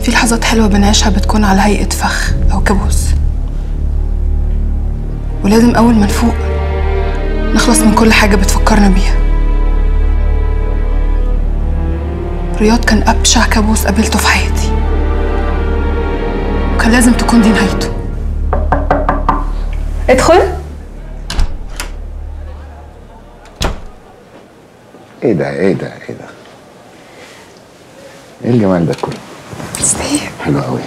في لحظات حلوة بنعيشها بتكون على هيئة فخ أو كابوس ولازم أول ما نفوق نخلص من كل حاجة بتفكرنا بيها رياض كان أبشع كابوس قابلته في حياتي وكان لازم تكون دي نهايته ادخل ايه ده ايه ده ايه ده ايه الجمال ده كله تستاهل حلو قوي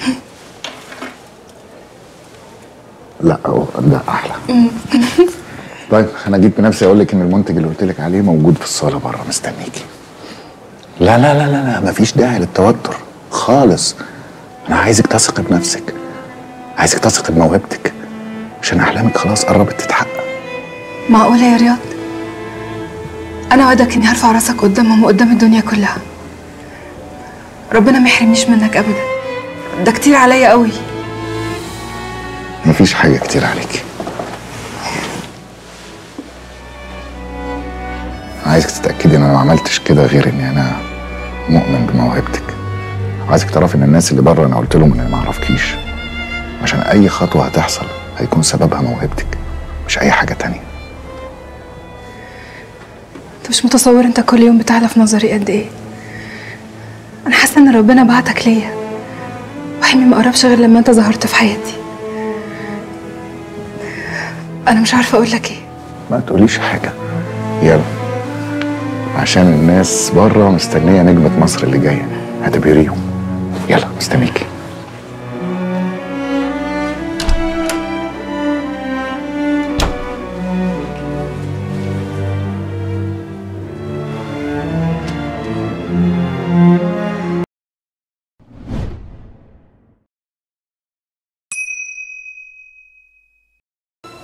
لا هو ده احلى طيب انا جيت بنفسي اقول لك ان المنتج اللي قلت لك عليه موجود في الصاله بره مستنيكي لا لا لا لا لا مفيش داعي للتوتر خالص انا عايزك تثقي بنفسك عايزك تثقي بموهبتك عشان احلامك خلاص قربت تتحقق معقولة يا رياض أنا وعدك إني هرفع راسك قدامهم وقدام الدنيا كلها ربنا ما يحرمنيش منك أبدا ده كتير عليا قوي مفيش حاجه كتير عليكي عايزك تتاكدي ان انا ما عملتش كده غير اني انا مؤمن بموهبتك وعايزك تعرفي ان الناس اللي بره انا قلت لهم ان انا ما اعرفكيش عشان اي خطوه هتحصل هيكون سببها موهبتك مش اي حاجه تانية أنت مش متصور أنت كل يوم بتعلى في نظري قد إيه أنا حاسة إن ربنا بعتك ليا وحلمي ما قربش غير لما أنت ظهرت في حياتي أنا مش عارفة أقول لك إيه ما تقوليش حاجه يلا عشان الناس بره مستنيه نجمه مصر اللي جايه هتبهريهم يلا مستنيكي